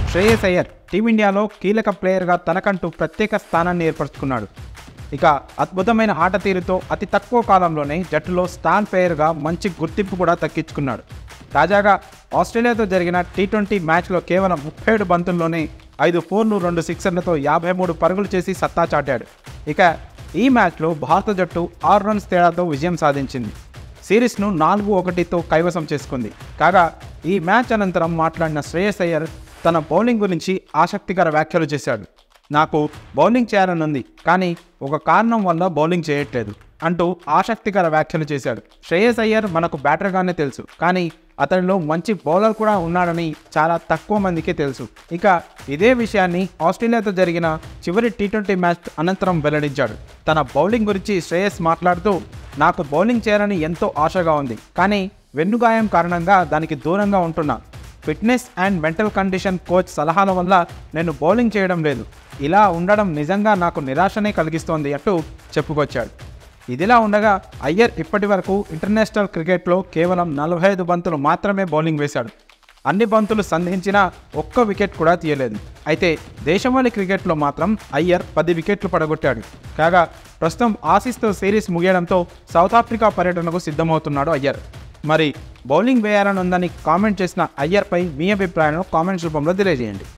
శ్రేయస్ అయ్యర్ టీమిండియాలో కీలక ప్లేయర్గా తనకంటూ ప్రత్యేక స్థానాన్ని ఏర్పరచుకున్నాడు ఇక అద్భుతమైన ఆట తీరుతో అతి తక్కువ కాలంలోనే జట్టులో స్టార్ ప్లేయర్గా మంచి గుర్తింపు కూడా దక్కించుకున్నాడు తాజాగా ఆస్ట్రేలియాతో జరిగిన టీ ట్వంటీ మ్యాచ్లో కేవలం ముప్పై ఏడు బంతుల్లోనే ఐదు ఫోర్లు రెండు సిక్సర్లతో యాభై మూడు పరుగులు చేసి సత్తా చాటాడు ఇక ఈ మ్యాచ్లో భారత జట్టు ఆరు రన్స్ తేడాతో విజయం సాధించింది సిరీస్ను నాలుగు ఒకటితో కైవసం చేసుకుంది కాగా ఈ మ్యాచ్ అనంతరం మాట్లాడిన శ్రేయస్ అయ్యర్ తన బౌలింగ్ గురించి ఆసక్తికర వ్యాఖ్యలు చేశాడు నాకు బౌలింగ్ చేయాలని ఉంది కానీ ఒక కారణం వల్ల బౌలింగ్ చేయట్లేదు అంటూ ఆసక్తికర వ్యాఖ్యలు చేశాడు శ్రేయస్ అయ్యర్ మనకు బ్యాటర్గానే తెలుసు కానీ అతనిలో మంచి బౌలర్ కూడా ఉన్నాడని చాలా తక్కువ మందికి తెలుసు ఇక ఇదే విషయాన్ని ఆస్ట్రేలియాతో జరిగిన చివరి టీ ట్వంటీ మ్యాచ్ అనంతరం వెల్లడించాడు తన బౌలింగ్ గురించి శ్రేయస్ మాట్లాడుతూ నాకు బౌలింగ్ చేయాలని ఎంతో ఆశగా ఉంది కానీ వెన్నుగాయం కారణంగా దానికి దూరంగా ఉంటున్నా fitness and mental condition coach సలహాల వల్ల నేను బౌలింగ్ చేయడం లేదు ఇలా ఉండడం నిజంగా నాకు నిరాశనే కలిగిస్తోంది అంటూ చెప్పుకొచ్చాడు ఇదిలా ఉండగా అయ్యర్ ఇప్పటి వరకు ఇంటర్నేషనల్ క్రికెట్లో కేవలం నలభై ఐదు బంతులు మాత్రమే బౌలింగ్ వేశాడు అన్ని బంతులు సంధించినా ఒక్క వికెట్ కూడా తీయలేదు అయితే దేశవాళీ క్రికెట్లో మాత్రం అయ్యర్ పది వికెట్లు పడగొట్టాడు కాగా ప్రస్తుతం ఆసీస్తో సిరీస్ ముగియడంతో సౌత్ ఆఫ్రికా పర్యటనకు సిద్ధమవుతున్నాడు అయ్యర్ మరి బౌలింగ్ వేయాలని ఉందని కామెంట్ చేసిన అయ్యర్పై మీ అభిప్రాయాలను కామెంట్స్ రూపంలో తెలియజేయండి